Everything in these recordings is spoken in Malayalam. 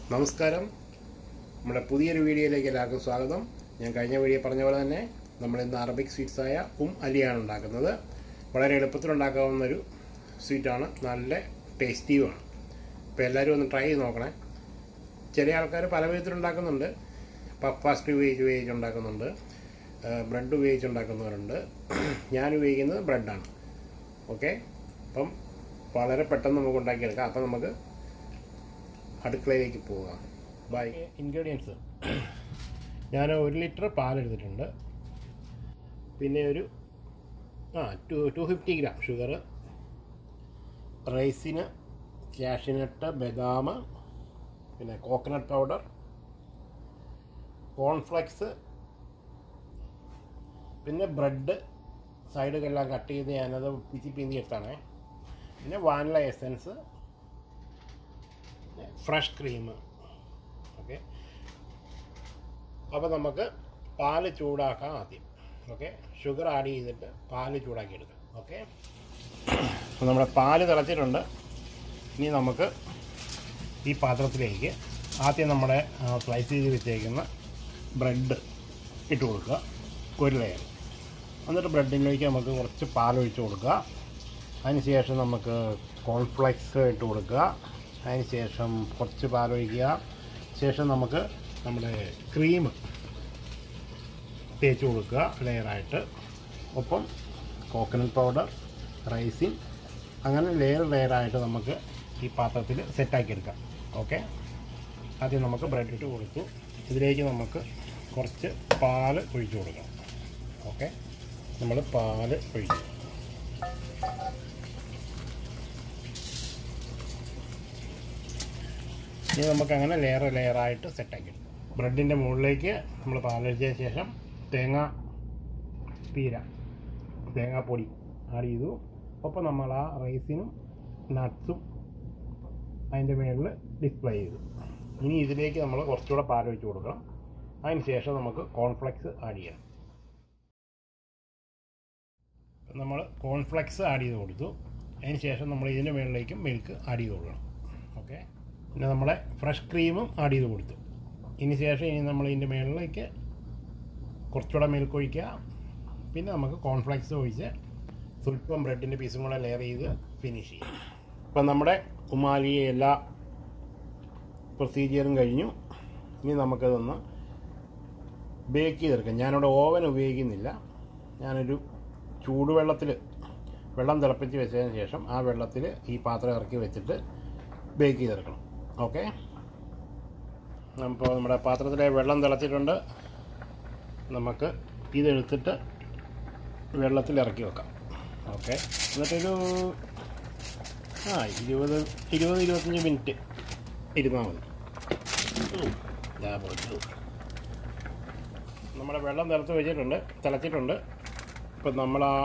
നമസ്കാരം നമ്മുടെ പുതിയൊരു വീഡിയോയിലേക്ക് എല്ലാവർക്കും സ്വാഗതം ഞാൻ കഴിഞ്ഞ വീഡിയോ പറഞ്ഞ പോലെ തന്നെ നമ്മൾ ഇന്ന് അറബിക് സ്വീറ്റ്സായ ഉം അലിയാണ് ഉണ്ടാക്കുന്നത് വളരെ എളുപ്പത്തിൽ ഉണ്ടാക്കാവുന്ന ഒരു സ്വീറ്റാണ് നല്ല ടേസ്റ്റിയുമാണ് അപ്പോൾ എല്ലാവരും ഒന്ന് ട്രൈ ചെയ്ത് നോക്കണേ ചില ആൾക്കാർ പല വിധത്തിൽ ഉണ്ടാക്കുന്നുണ്ട് പപ്പാസ്റ്റ് ഉപയോഗിച്ച് ഉപയോഗിച്ച് ഉണ്ടാക്കുന്നുണ്ട് ബ്രെഡ് ഉപയോഗിച്ച് ഉണ്ടാക്കുന്നവരുണ്ട് ഞാൻ ഉപയോഗിക്കുന്നത് ബ്രെഡാണ് ഓക്കെ അപ്പം വളരെ പെട്ടെന്ന് നമുക്ക് ഉണ്ടാക്കിയെടുക്കാം അപ്പം നമുക്ക് അടുക്കളയിലേക്ക് പോകാം ബൈ ഇൻഗ്രീഡിയൻസ് ഞാൻ ഒരു ലിറ്റർ പാലെടുത്തിട്ടുണ്ട് പിന്നെ ഒരു ആ two two fifty gram sugar raisin cashew nut ബദാം പിന്നെ കോക്കനട്ട് പൗഡർ കോൺഫ്ലെക്സ് പിന്നെ ബ്രെഡ് സൈഡുകളെല്ലാം കട്ട് ചെയ്ത് ഞാനത് പിച്ചി പിന്തി എടുത്താണേ പിന്നെ vanilla essence fresh cream okay അപ്പോൾ നമുക്ക് പാല് ചൂടാക്കാം ആദ്യം ഓക്കെ ഷുഗർ ആഡ് ചെയ്തിട്ട് പാല് ചൂടാക്കി എടുക്കാം ഓക്കെ അപ്പോൾ നമ്മുടെ പാല് തിളച്ചിട്ടുണ്ട് ഇനി നമുക്ക് ഈ പാത്രത്തിലേക്ക് ആദ്യം നമ്മുടെ സ്ലൈസ് ചെയ്ത് വെച്ചേക്കുന്ന ബ്രെഡ് ഇട്ട് കൊടുക്കുക ഒരു ലെയർ എന്നിട്ട് ബ്രെഡിലേക്ക് നമുക്ക് കുറച്ച് പാലൊഴിച്ച് കൊടുക്കുക അതിന് ശേഷം നമുക്ക് കോൺഫ്ലെക്സ് ഇട്ട് കൊടുക്കുക അതിന് ശേഷം കുറച്ച് പാലൊഴിക്കുക ശേഷം നമുക്ക് നമ്മുടെ ക്രീം തേച്ച് കൊടുക്കുക ലെയറായിട്ട് ഒപ്പം കോക്കനട്ട് പൗഡർ റൈസിൻ അങ്ങനെ ലെയർ ലെയറായിട്ട് നമുക്ക് ഈ പാത്രത്തിൽ സെറ്റാക്കി എടുക്കാം ഓക്കെ ആദ്യം നമുക്ക് ബ്രെഡ് ഇട്ട് കൊടുത്തു ഇതിലേക്ക് നമുക്ക് കുറച്ച് പാല് ഒഴിച്ചു കൊടുക്കണം ഓക്കെ നമ്മൾ പാല് ഒഴിച്ചു ഇനി നമുക്ക് അങ്ങനെ ലെയർ ലെയറായിട്ട് സെറ്റാക്കി എടുക്കാം ബ്രെഡിൻ്റെ മുകളിലേക്ക് നമ്മൾ പാലൊഴിച്ചതിന് ശേഷം തേങ്ങ പീര തേങ്ങാപ്പൊടി ആഡ് ചെയ്തു ഒപ്പം നമ്മൾ ആ റൈസിനും നട്ട്സും അതിൻ്റെ മുകളിൽ ഡിസ്പ്ലേ ചെയ്തു ഇനി ഇതിലേക്ക് നമ്മൾ കുറച്ചുകൂടെ പാലൊഴിച്ച് കൊടുക്കണം അതിന് ശേഷം നമുക്ക് കോൺഫ്ലെക്സ് ആഡ് ചെയ്യണം നമ്മൾ കോൺഫ്ലെക്സ് ആഡ് ചെയ്ത് കൊടുത്തു അതിന് ശേഷം നമ്മൾ ഇതിൻ്റെ മുകളിലേക്കും മിൽക്ക് ആഡ് ചെയ്ത് കൊടുക്കണം ഓക്കെ പിന്നെ നമ്മളെ ഫ്രഷ് ക്രീമും ആഡ് ചെയ്ത് കൊടുത്തു ഇനി ശേഷം ഇനി നമ്മൾ ഇതിൻ്റെ മുകളിലേക്ക് കുറച്ചുകൂടെ മിൽക്ക് ഒഴിക്കുക പിന്നെ നമുക്ക് കോൺഫ്ലെക്സ് ഒഴിച്ച് സ്വല്പം ബ്രെഡിൻ്റെ പീസും കൂടെ ലെയർ ചെയ്ത് ഫിനിഷ് ചെയ്യും ഇപ്പം നമ്മുടെ ഉമാലി എല്ലാ പ്രൊസീജിയറും കഴിഞ്ഞു ഇനി നമുക്കതൊന്ന് ബേക്ക് ചെയ്തെടുക്കാം ഞാനിവിടെ ഓവൻ ഉപയോഗിക്കുന്നില്ല ഞാനൊരു ചൂടുവെള്ളത്തിൽ വെള്ളം തിളപ്പിച്ച് വെച്ചതിന് ശേഷം ആ വെള്ളത്തിൽ ഈ പാത്രം ഇറക്കി വെച്ചിട്ട് ബേക്ക് ചെയ്തെടുക്കണം ഓക്കെ അപ്പോൾ നമ്മുടെ പാത്രത്തിലെ വെള്ളം തിളച്ചിട്ടുണ്ട് നമുക്ക് ഇതെടുത്തിട്ട് വെള്ളത്തിൽ ഇറക്കി വെക്കാം ഓക്കെ എന്നിട്ടൊരു ആ ഇരുപത് ഇരുപത് ഇരുപത്തഞ്ച് മിനിറ്റ് ഇരുന്നാൽ മതി ഉം, ദാ പോയിട്ടു. നമ്മുടെ വെള്ളം തിളച്ച് വെച്ചിട്ടുണ്ട് തിളച്ചിട്ടുണ്ട് ഇപ്പം നമ്മൾ ആ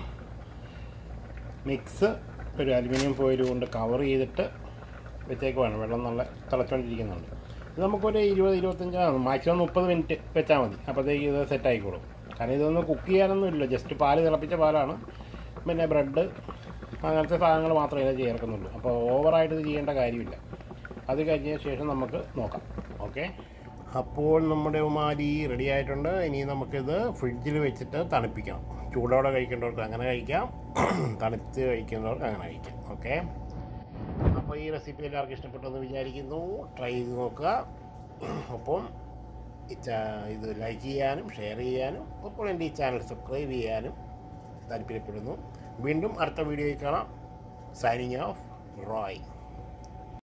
മിക്സ് ഒരു അലുമിനിയം ഫോയിൽ കൊണ്ട് കവർ ചെയ്തിട്ട് വെച്ചേക്കുവാണ് വെള്ളം നല്ല തിളച്ചുകൊണ്ടിരിക്കുന്നുണ്ട് ഇത് നമുക്കൊരു ഇരുപത് ഇരുപത്തഞ്ച് മാക്സിമം മുപ്പത് മിനിറ്റ് വെച്ചാൽ മതി അപ്പോഴത്തേക്ക് ഇത് സെറ്റ് ആയിക്കോളും കാരണം ഇതൊന്നും കുക്ക് ചെയ്യാനൊന്നും ഇല്ല ജസ്റ്റ് പാല് തിളപ്പിച്ച പാലാണ് പിന്നെ ബ്രെഡ് അങ്ങനത്തെ സാധനങ്ങൾ മാത്രമേ ഇത് ചേർക്കുന്നുള്ളൂ അപ്പോൾ ഓവറായിട്ട് ഇത് ചെയ്യേണ്ട കാര്യമില്ല അത് കഴിഞ്ഞ ശേഷം നമുക്ക് നോക്കാം ഓക്കെ അപ്പോൾ നമ്മുടെ ഉമാരി റെഡി ആയിട്ടുണ്ട് ഇനി നമുക്കിത് ഫ്രിഡ്ജിൽ വെച്ചിട്ട് തണുപ്പിക്കണം ചൂടോടെ കഴിക്കേണ്ടവർക്ക് അങ്ങനെ കഴിക്കാം തണുത്ത് കഴിക്കുന്നവർക്ക് അങ്ങനെ കഴിക്കാം ഓക്കെ അപ്പോൾ ഈ റെസിപ്പി എല്ലാവർക്കും ഇഷ്ടപ്പെട്ടെന്ന് വിചാരിക്കുന്നു ട്രൈ ചെയ്ത് നോക്കുക ഒപ്പം ഈ ചാ- ഇത് ലൈക്ക് ചെയ്യാനും ഷെയർ ചെയ്യാനും ഒപ്പം എൻ്റെ ഈ ചാനൽ സബ്സ്ക്രൈബ് ചെയ്യാനും താല്പര്യപ്പെടുന്നു വീണ്ടും അടുത്ത വീഡിയോയിൽ കാണാം സൈനിങ് ഓഫ് റോയ്